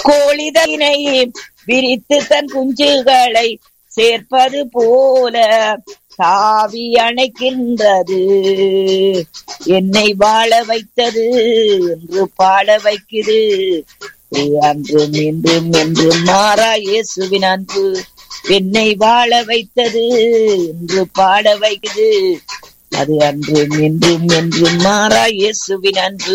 கோழிதனை விரித்து தன் குஞ்சுகளை சேர்ப்பது போல தாவி அணைக்கின்றது என்னை வாழ வைத்தது என்று பாட வைக்குது அன்றும் இன்றும் என்றும் மாறா இயேசுவின் அன்பு என்னை வாழ வைத்தது என்று பாட வைக்குது அது அன்றும் இன்றும் என்றும் மாறா இயேசுவின் அன்பு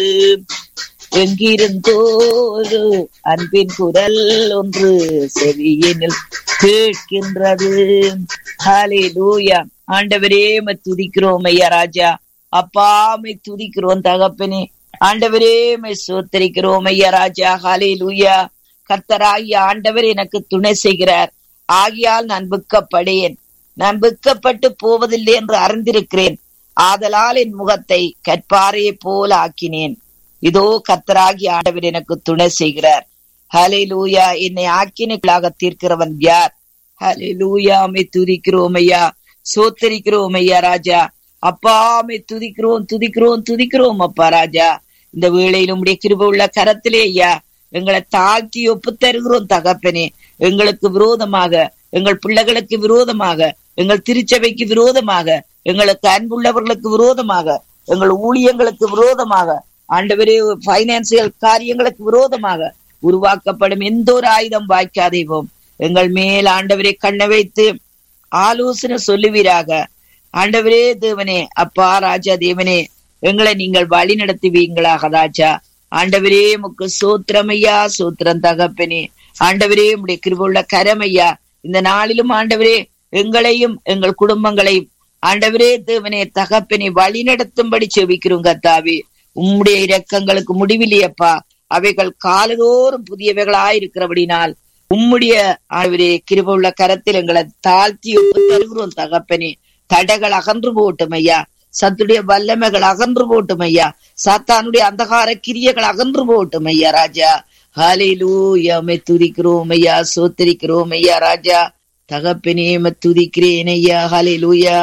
எங்கிருந்தோரு அன்பின் குரல் ஒன்று செவியினில் கேட்கின்றது ஹாலே லூயா ஆண்டவரே மை துதிக்கிறோம் ஐயா ராஜா அப்பாமை துதிக்கிறோம் தகப்பனே ஆண்டவரே மை சோத்தரிக்கிறோம் ஐயா ராஜா ஹாலே லூயா கர்த்தராகிய ஆண்டவர் எனக்கு துணை செய்கிறார் ஆகியால் நான் விற்கப்படேன் நான் விற்கப்பட்டு போவதில்லை என்று அறிந்திருக்கிறேன் ஆதலால் என் முகத்தை கற்பாறையை போல ஆக்கினேன் இதோ கர்த்தராகி ஆண்டவர் எனக்கு துணை செய்கிறார் ஹலே லூயா என்னை ஆக்கினுக்களாக தீர்க்கிறவன் யார் ஹலே லூயாமை துதிக்கிறோம் ஐயா சோத்தரிக்கிறோம் ஐயா ராஜா அப்பாமை துதிக்கிறோம் துதிக்கிறோம் துதிக்கிறோம் அப்பா ராஜா இந்த வேளையில் உடைய கிருப உள்ள கரத்திலே ஐயா எங்களை தாழ்த்தி ஒப்பு தருகிறோம் தகப்பனே எங்களுக்கு விரோதமாக எங்கள் பிள்ளைகளுக்கு விரோதமாக எங்கள் திருச்சபைக்கு விரோதமாக எங்களுக்கு அன்புள்ளவர்களுக்கு விரோதமாக எங்கள் ஊழியங்களுக்கு விரோதமாக ஆண்டவரே பைனான்சியல் காரியங்களுக்கு விரோதமாக உருவாக்கப்படும் எந்த ஒரு ஆயுதம் வாய்க்காதேவோம் எங்கள் மேல் ஆண்டவரை கண்ண வைத்து ஆலோசனை சொல்லுவீராக ஆண்டவரே தேவனே அப்பா ராஜா தேவனே எங்களை நீங்கள் வழி நடத்துவீங்களாக ராஜா ஆண்டவரே முக்கு சூத்திரமையா சூத்திரம் தகப்பனே ஆண்டவரே உடைய கிருபுள்ள கரமையா இந்த நாளிலும் ஆண்டவரே எங்களையும் எங்கள் குடும்பங்களையும் ஆண்டவரே தேவனே தகப்பனை வழி நடத்தும்படி செவிக்கிறோம் கத்தாவே உம்முடைய இரக்கங்களுக்கு முடிவில்லையப்பா அவைகள் காலதோறும் புதியவைகளாயிருக்கிறபடினால் உம்முடைய ஆண்டவரே கிருபுள்ள கரத்தில் எங்களை தாழ்த்தி ஒப்பு தருகிறோம் தகப்பனே தடைகள் அகன்று போட்டும் ஐயா சத்துடைய வல்லமைகள் அகன்று போட்டும் ஐயா சாத்தானுடைய அந்தகார கிரியைகள் அகன்று போட்டும் ஐயா ராஜா ஹாலிலூயாமை துதிக்கிறோம் ஐயா சோத்தரிக்கிறோம் ஐயா ராஜா தகப்பனே துதிக்கிறேன் ஐயா ஹாலிலூயா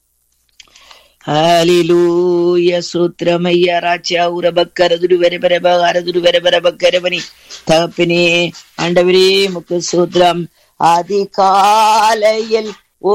ஹாலிலூய சூத்திரமையா ராஜா உரபக்கரதுரு வரபரப அரதுரு வரபரபக்கரவனி தகப்பனே ஆண்டவரே முக்கு சூத்திரம் அதிகாலையில்